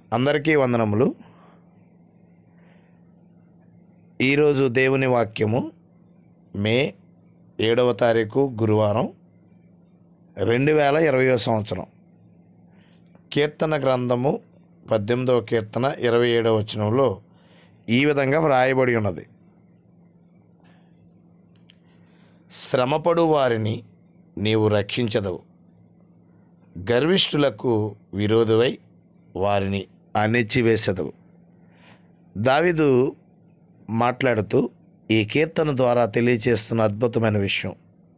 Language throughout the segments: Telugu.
అందరికీ వందనములు ఈరోజు దేవుని వాక్యము మే ఏడవ తారీఖు గురువారం రెండు వేల ఇరవయో సంవత్సరం కీర్తన గ్రంథము పద్దెనిమిదవ కీర్తన ఇరవై ఏడవ వచనంలో ఈ విధంగా వ్రాయబడి ఉన్నది శ్రమపడు వారిని నీవు రక్షించదవు గర్విష్ఠులకు విరోధువై వారిని అణిచివేసెదవు దావిదు మాట్లాడుతూ ఈ కీర్తన ద్వారా తెలియచేస్తున్న అద్భుతమైన విషయం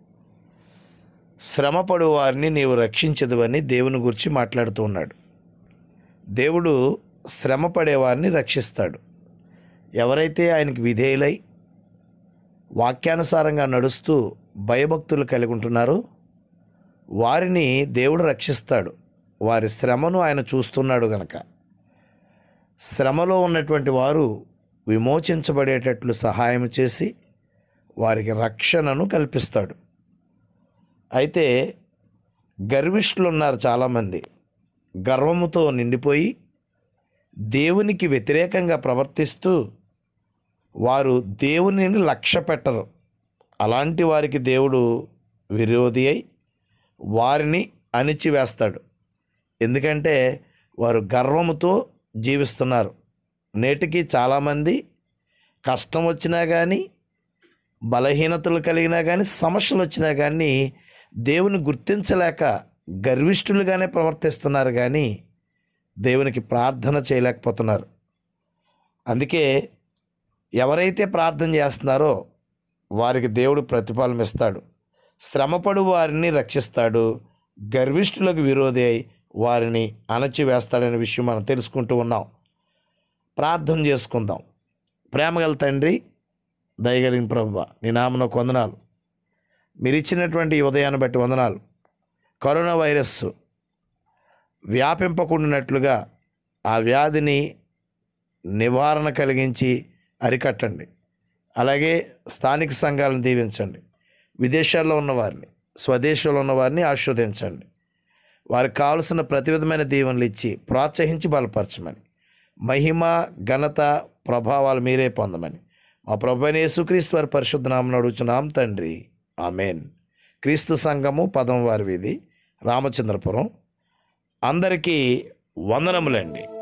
శ్రమపడు వారిని నీవు రక్షించదువని దేవుని గురించి మాట్లాడుతూ ఉన్నాడు దేవుడు శ్రమపడే వారిని రక్షిస్తాడు ఎవరైతే ఆయనకి విధేయులై వాక్యానుసారంగా నడుస్తూ భయభక్తులు కలిగి ఉంటున్నారో వారిని దేవుడు రక్షిస్తాడు వారి శ్రమను ఆయన చూస్తున్నాడు గనక శ్రమలో ఉన్నటువంటి వారు విమోచించబడేటట్లు సహాయం చేసి వారికి రక్షణను కల్పిస్తాడు అయితే గర్విష్ఠులు ఉన్నారు చాలామంది గర్వముతో నిండిపోయి దేవునికి వ్యతిరేకంగా ప్రవర్తిస్తూ వారు దేవునిని లక్ష్య పెట్టరు అలాంటి వారికి దేవుడు విరోధి అయి వారిని అణిచివేస్తాడు ఎందుకంటే వారు గర్వముతో జీవిస్తున్నారు నేటికి చాలామంది కష్టం వచ్చినా కానీ బలహీనతలు కలిగినా కానీ సమస్యలు వచ్చినా కానీ దేవుని గుర్తించలేక గర్విష్ఠులుగానే ప్రవర్తిస్తున్నారు కానీ దేవునికి ప్రార్థన చేయలేకపోతున్నారు అందుకే ఎవరైతే ప్రార్థన చేస్తున్నారో వారికి దేవుడు ప్రతిఫలం ఇస్తాడు శ్రమపడు వారిని రక్షిస్తాడు గర్విష్ఠులకు విరోధి అయి వారిని అణచివేస్తాడనే విషయం మనం తెలుసుకుంటూ ఉన్నాం ప్రార్థన చేసుకుందాం ప్రేమగల తండ్రి దయగలిగిన ప్రభు నీ నామన వందనాలు మీరు ఇచ్చినటువంటి ఈ ఉదయాన్ని బట్టి వందనాలు కరోనా వైరస్ వ్యాపింపకుండానట్లుగా ఆ వ్యాధిని నివారణ కలిగించి అరికట్టండి అలాగే స్థానిక సంఘాలను దీవించండి విదేశాల్లో ఉన్నవారిని స్వదేశంలో ఉన్నవారిని ఆస్వాదించండి వారికి కావలసిన ప్రతి విధమైన దీవెనలు ఇచ్చి ప్రోత్సహించి బలపరచమని మహిమ ఘనత ప్రభావాలు మీరే పొందమని మా ప్రభు యేసుక్రీస్తు వారి పరిశుద్ధ నామం అడుగుచున్నాం తండ్రి ఆమెన్ క్రీస్తు సంఘము పదం వారి వీధి రామచంద్రపురం అందరికీ వందనములండి